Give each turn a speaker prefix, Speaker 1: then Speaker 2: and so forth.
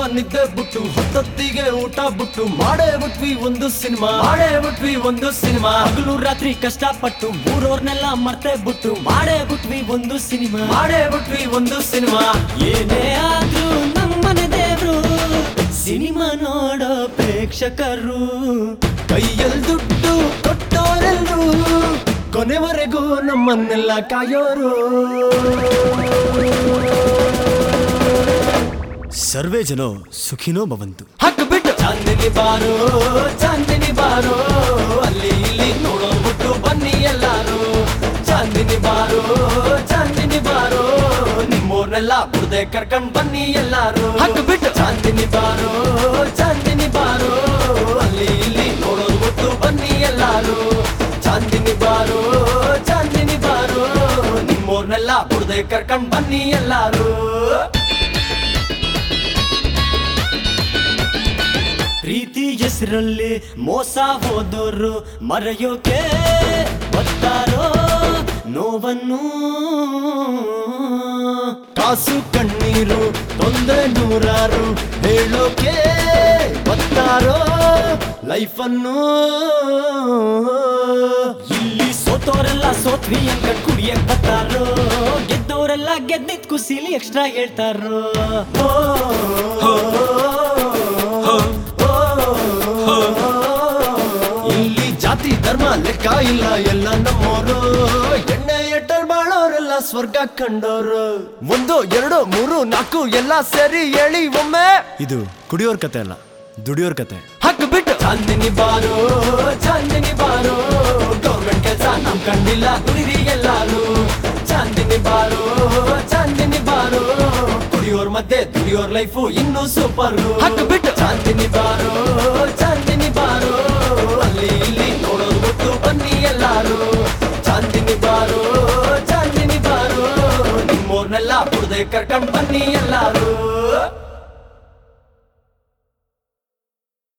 Speaker 1: ನಿದ್ದೆ ಬಿಟ್ಟು ಹೊತ್ತೊತ್ತಿಗೆ ಊಟ ಬಿಟ್ಟು ಮಾಡೇ ಬಿಟ್ವಿ ಒಂದು ಸಿನಿಮಾ ಮಾಡೇ ಬಿಟ್ವಿ ಒಂದು ಸಿನಿಮಾ
Speaker 2: ಹಗಲು ರಾತ್ರಿ ಕಷ್ಟಪಟ್ಟು ಮೂರೋರ್ನೆಲ್ಲ ಮರ್ತೆ ಬಿಟ್ಟು ಮಾಡೇ ಬಿಟ್ವಿ ಒಂದು ಸಿನಿಮಾ
Speaker 1: ಮಾಡೇ ಬಿಟ್ವಿ ಒಂದು ಸಿನಿಮಾ
Speaker 2: ಏನೇ ಆದ್ರೂ ನಮ್ಮನೆ ದೇವ್ರು ಸಿನಿಮಾ ನೋಡೋ ಪ್ರೇಕ್ಷಕರು
Speaker 1: ಕೈಯಲ್ಲಿ ದುಡ್ಡು ಕೊಟ್ಟೋರೆಲ್ರು ಕೊನೆವರೆಗೂ ನಮ್ಮನ್ನೆಲ್ಲ ಕಾಯೋರು
Speaker 3: ಸರ್ವೇ ಜನೋ ಸುಖಿನೋ ಭವಂತು
Speaker 1: ಹಕ್ಕು ಬಿಟ್ಟು ಚಾಂದಿನಿ ಬಾರೋ ಚಾಂದಿನಿ ಬಾರೋ ಅಲ್ಲಿ ಇಲ್ಲಿ ನೋಡೋಗ್ಬಿಟ್ಟು ಬನ್ನಿ ಎಲ್ಲಾರು ಚಾಂದಿನಿ ಬಾರೋ ಚಾಂದಿನಿ ಬಾರೋ ನಿಮ್ಮೂರ್ನೆಲ್ಲ ಬುಡ್ದೆ ಕರ್ಕೊಂಡ್ ಬನ್ನಿ ಎಲ್ಲಾರು ಹಕ್ಕು ಬಿಟ್ಟು ಚಾಂದಿನಿ ಬಾರೋ ಚಾಂದಿನಿ ಬಾರೋ ಅಲ್ಲಿ ಇಲ್ಲಿ ನೋಡೋಗ್ಬಿಟ್ಟು ಬನ್ನಿ ಎಲ್ಲಾರು ಚಾಂದಿನಿ ಬಾರೋ ಚಾಂದಿನಿ ಬಾರೋ ನಿಮ್ಮೂರ್ನೆಲ್ಲ ಬುಡ್ದೆ ಕರ್ಕೊಂಡ್ ಬನ್ನಿ ಎಲ್ಲಾರು
Speaker 2: ಪ್ರೀತಿ ಹೆಸರಲ್ಲಿ ಮೋಸ ಹೋದೋರು ಮರೆಯೋಕೆ ಬರ್ತಾರೋ ನೋವನ್ನು
Speaker 1: ಕಾಸು ಕಣ್ಣೀರು ತೊಂದರೆ ನೂರಾರು ಹೇಳೋಕೆ ಬರ್ತಾರೋ ಲೈಫನ್ನು
Speaker 2: ಇಲ್ಲಿ ಸೋತೋರೆಲ್ಲ ಸೋತ್ವಿ ಅಂತ ಕುಡಿಯಕ್ ಬರ್ತಾರೋ ಗೆದ್ದೋರೆಲ್ಲ ಗೆದ್ದಿದ್ ಕುಸಿಲಿ ಎಕ್ಸ್ಟ್ರಾ ಹೇಳ್ತಾರೋ
Speaker 1: ಓ, ಓ, ಇಲ್ಲಿ ಜಾತಿ ಧರ್ಮ ಲೆಕ್ಕ ಇಲ್ಲ ಎಲ್ಲ ನಮ್ಮೋರು ಎಣ್ಣೆ ಎಟ್ಟಲ್ ಬಾಳೋರೆಲ್ಲ ಸ್ವರ್ಗ ಕಂಡೋರು ಒಂದು ಎರಡು ಮೂರು ನಾಲ್ಕು ಎಲ್ಲ ಸೇರಿ ಹೇಳಿ ಒಮ್ಮೆ
Speaker 3: ಇದು ಕುಡಿಯೋರ್ ಕತೆ ಅಲ್ಲ ದುಡಿಯೋರ್ ಕತೆ
Speaker 1: ಹಕ್ಕು ಬಿಟ್ಟು ಚಾಂದಿನಿ ಬಾರೋ ಚಾಂದಿನಿ ಬಾರೋ ಗೌರ್ಮೆಂಟ್ ಕೆಲಸ ನಮ್ ಕಂಡಿಲ್ಲ ದುಡಿರಿ ಎಲ್ಲಾರು ಚಾಂದಿನಿ ಬಾರೋ ಚಾಂದಿನಿ ಬಾರೋ ಕುಡಿಯೋರ್ ಮಧ್ಯೆ ದುಡಿಯೋರ್ ಲೈಫು ಇನ್ನೂ ಸೂಪರ್ ಹಕ್ಕು ಬಿಟ್ಟು ಚಾಂದಿನಿ ಬಾರೋ ಚಾಂದಿನಿ ಬಾರೋ ಅಲ್ಲಿ ಇಲ್ಲಿ ನೋಡೋದು ಬಿಟ್ಟು ಬನ್ನಿ ಎಲ್ಲಾರು ಚಾಂದಿನಿ ಬಾರೋ ಚಾಂದಿನಿ ಬಾರೋ ನಿಮ್ಮೋರ್ನೆಲ್ಲ ಬುಡ್ದೆ ಕರ್ಕೊಂಡ್ ಬನ್ನಿ ಎಲ್ಲಾರು